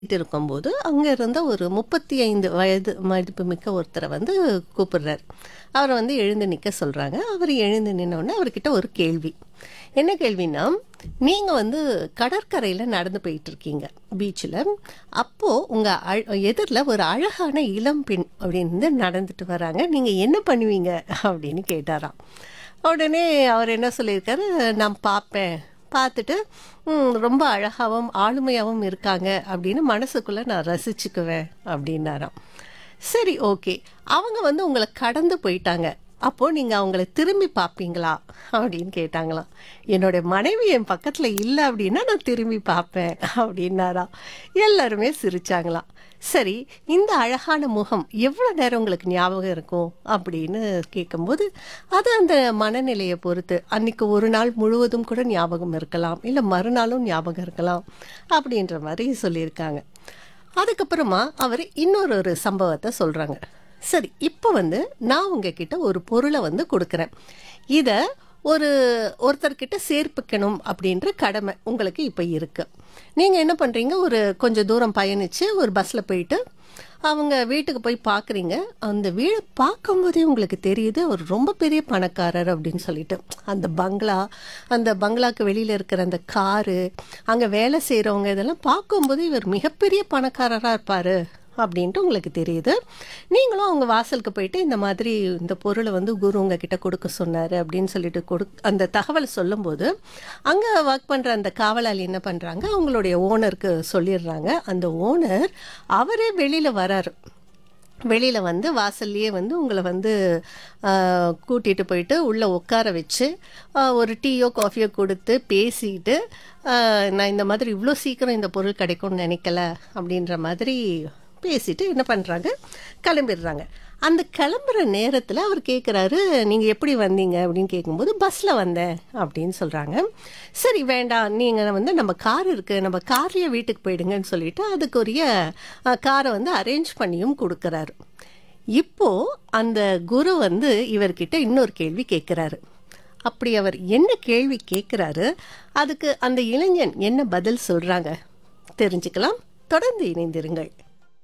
பேசிட்டு இருக்கும்போது அங்க இருந்த ஒரு 35 வயது மதிப்புமிக்க ஒருத்தரை வந்து கூப்பிடுறாரு. அவர வந்து எழுந்து நிக்க சொல்றாங்க. அவரு எழுந்து நின்னோனே அவர்கிட்ட ஒரு கேள்வி. என்ன கேள்வின்னா, நீங்க வந்து கடற்கரையில நடந்து போயிட்டுருக்கீங்க பீச்ல. அப்போ உங்க அழ் எதிர்ல ஒரு அழகான இளம் பெண் அப்படின்னு நடந்துட்டு வராங்க. நீங்க என்ன பண்ணுவீங்க? அப்படின்னு கேட்டாராம். உடனே அவர் என்ன சொல்லியிருக்காரு, நான் பார்ப்பேன். பார்த்துட்டு, ம் ரொம்ப அழகாவும், ஆளுமையாவும் இருக்காங்க அப்படின்னு மனசுக்குள்ள நான் ரசிச்சுக்குவேன் அப்படின்னாராம். சரி ஓகே. அவங்க வந்து உங்கள கடந்து போயிட்டாங்க. அப்போ நீங்க அவங்கள திரும்பி பார்ப்பீங்களா? அப்படின்னு கேட்டாங்களாம். என்னோட மனைவி என் பக்கத்துல இல்ல அப்படின்னா நான் திரும்பி பார்ப்பேன் அப்படின்னாராம். எல்லாருமே சிரிச்சாங்களாம். சரி, இந்த அழகான முகம் எவ்வளோ நேரம் உங்களுக்கு ஞாபகம் இருக்கும்? அப்படின்னு கேட்கும்போது, அது அந்த மனநிலைய பொறுத்து. அன்னைக்கு ஒரு நாள் முழுவதும் கூட ஞாபகம் இருக்கலாம். இல்ல மறுநாளும் ஞாபகம் இருக்கலாம். அப்படின்ற மாரி சொல்லியிருக்காங்க. அதுக்கப்புறமா அவரு இன்னொரு ஒரு சம்பவத்த சொல்றாங்க. சரி, இப்போ வந்து நான் உங்ககிட்ட ஒரு பொருள வந்து குடுக்குறேன். இத ஒரு ஒருத்தர்கிட்ட சேர்ப்பிக்கணும் அப்படின்ற கடமை உங்களுக்கு இப்ப இருக்கு. நீங்க என்ன பண்றீங்க, ஒரு கொஞ்சம் தூரம் பயணிச்சு ஒரு பஸ்ல போயிட்டு, அவங்க வீட்டுக்கு போய் பார்க்குறீங்க. அந்த வீட பார்க்கும்போதே உங்களுக்கு தெரியுது, அவர் ரொம்ப பெரிய பணக்காரர் அப்படின்னு சொல்லிட்டு. அந்த பங்களா, அந்த பங்களாக்கு வெளியில இருக்கிற அந்த காரு, அங்க வேலை செய்றவங்க இதெல்லாம் பார்க்கும்போது இவர் மிகப்பெரிய பணக்காரரா இருப்பாரு அப்படின்ட்டு உங்களுக்கு தெரியுது. நீங்களும் அவங்க வாசலுக்கு போயிட்டு இந்த மாதிரி இந்த பொருள வந்து குரு உங்ககிட்ட குடுக்க சொன்னாரு அப்படின்னு சொல்லிட்டு குடுக் அந்த தகவல் சொல்லும்போது, அங்க ஒர்க் பண்ற அந்த காவலாளி என்ன பண்றாங்க, அவங்களுடைய ஓனருக்கு சொல்லிடுறாங்க. அந்த ஓனர் அவரே வெளியில வராரு. வெளியில வந்து வாசல்லயே வந்து உங்கள வந்து அ கூட்டிட்டு போயிட்டு உள்ள உட்கார வச்சு, அ ஒரு டீயோ, காஃபியோ குடுத்து பேசிட்டு, அ நான் இந்த மாதிரி இவ்ளோ சீக்கிரம் இந்த பொருள் கிடைக்கும்னு நினைக்கல அப்படின்ற மாதிரி பேசிட்டு என்ன பண்றாங்க, கிளம்பிடுறாங்க. அந்த கிளம்புற நேரத்துல அவர் கேட்குறாரு, நீங்க எப்படி வந்தீங்க? அப்படின்னு கேட்கும்போது, பஸ்ல வந்தேன் அப்படின்னு சொல்றாங்க. சரி வேண்டாம், நீங்க வந்து நம்ம கார் இருக்கு. நம்ம கார்லயே வீட்டுக்கு போயிடுங்கன்னு சொல்லிட்டு அதுக்குரிய அ கார வந்து அரேஞ்ச் பண்ணியும் குடுக்குறாரு. இப்போ அந்த குரு வந்து இவர்கிட்ட இன்னொரு கேள்வி கேட்குறாரு. அப்படி அவர் என்ன கேள்வி கேட்குறாரு, அதுக்கு அந்த இளைஞன் என்ன பதில் சொல்றாங்க? தெரிஞ்சுக்கலாம். தொடர்ந்து இணைந்திருங்கள்.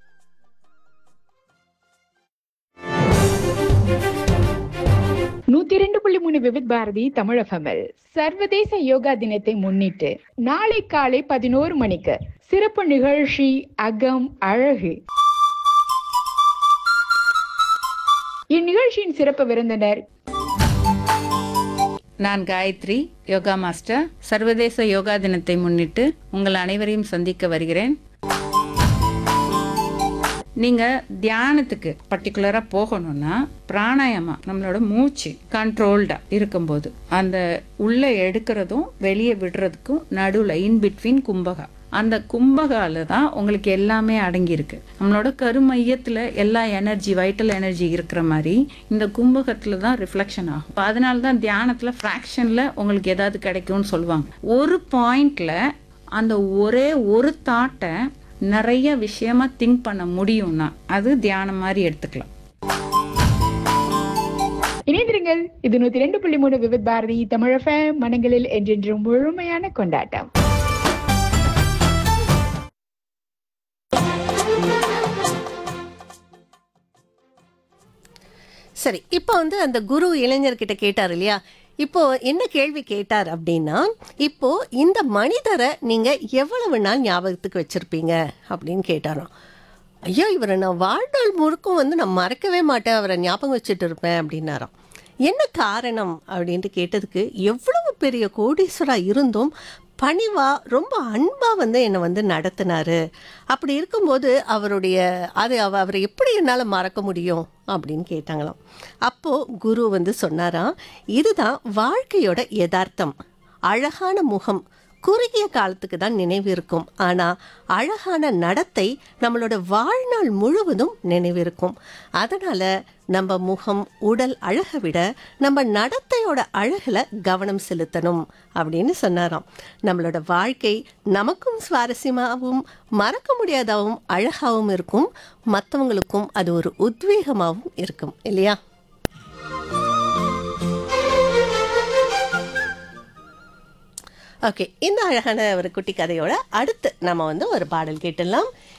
நூத்தி ரெண்டு புள்ளி மூணு விவித் பாரதி தமிழ் எஃப்எம்எல் சர்வதேச யோகா தினத்தை முன்னிட்டு நாளை காலை பதினோரு மணிக்கு சிறப்பு நிகழ்ச்சி அகம் அழகு இந்நிகழ்ச்சியின் சிறப்பு விருந்தினர் நான் காயத்ரி யோகா மாஸ்டர் சர்வதேச யோகா தினத்தை முன்னிட்டு உங்கள் அனைவரையும் சந்திக்க வருகிறேன் நீங்க தியானத்துக்கு பர்டிகுலரா போகணும்னா பிராணாயாமா நம்மளோட மூச்சு கண்ட்ரோல்டா இருக்கும்போது அந்த உள்ள எடுக்கிறதும் வெளியே விடுறதுக்கும் நடுவுல இன் பிட்வீன் கும்பகா அந்த கும்பகால தான் உங்களுக்கு எல்லாமே அடங்கியிருக்கு நம்மளோட கருமையத்துல எல்லா எனர்ஜி வைட்டல் எனர்ஜி இருக்கிற மாதிரி இந்த கும்பகத்துல தான் ரிஃப்ளெக்ஷன் ஆகும் அதனால தான் தியானத்துல ஃப்ராக்ஷன்ல உங்களுக்கு ஏதாவது கிடைக்கும்னு சொல்லுவாங்க ஒரு பாயிண்ட்ல அந்த ஒரே ஒரு தாட்டை நிறைய விஷயமா திங்க் பண்ண முடியும்னா அது தியானம் மாதிரி எடுத்துக்கலாம் இணைந்திருங்கள் இது நூத்தி ரெண்டு புள்ளி மூணு விவித் பாரதி தமிழ் எஃப்எம் மனங்களில் என்றென்றும் முழுமையான கொண்டாட்டம் சரி, இப்போ வந்து அந்த குரு இளைஞர்கிட்ட கேட்டார் இல்லையா? இப்போ என்ன கேள்வி கேட்டார் அப்படின்னா, இப்போ இந்த மனிதர நீங்க எவ்வளவு நாள் ஞாபகத்துக்கு வச்சிருப்பீங்க? அப்படின்னு கேட்டாராம். ஐயோ! இவர நான் வாழ்நாள் முழுக்கும் வந்து நான் மறக்கவே மாட்டேன். அவர ஞாபகம் வச்சுட்டு இருப்பேன் அப்படின்னாராம். என்ன காரணம்? அப்படின்ட்டு கேட்டதுக்கு, எவ்வளவு பெரிய கோடீஸ்வரா இருந்தும் பணிவா, ரொம்ப அன்பா வந்து என்ன வந்து நடத்துனாரு. அப்படி இருக்கும்போது அவருடைய அது அவ அவர எப்படி என்னால மறக்க முடியும்? அப்படின்னு கேட்டாங்களாம். அப்போ குரு வந்து சொன்னாராம், இதுதான் வாழ்க்கையோட எதார்த்தம். அழகான முகம் குறுகிய காலத்துக்கு தான் நினைவு இருக்கும். ஆனா அழகான நடத்தை நம்மளோட வாழ்நாள் முழுவதும் நினைவிருக்கும். அதனால நம்ம முகம், உடல் அழக விட நம்ம நடத்தையோட அழகுல கவனம் செலுத்தணும் அப்படின்னு சொன்னாராம். நம்மளோட வாழ்க்கை நமக்கும் சுவாரஸ்யமாவும், மறக்க முடியாதாவும், அழகாவும் இருக்கும். மத்தவங்களுக்கும் அது ஒரு உத்வேகமாவும் இருக்கும். இல்லையா? ஓகே இந்த அழகான ஒரு குட்டி கதையோட அடுத்து நம்ம வந்து ஒரு பாடல் கேட்டுடலாம்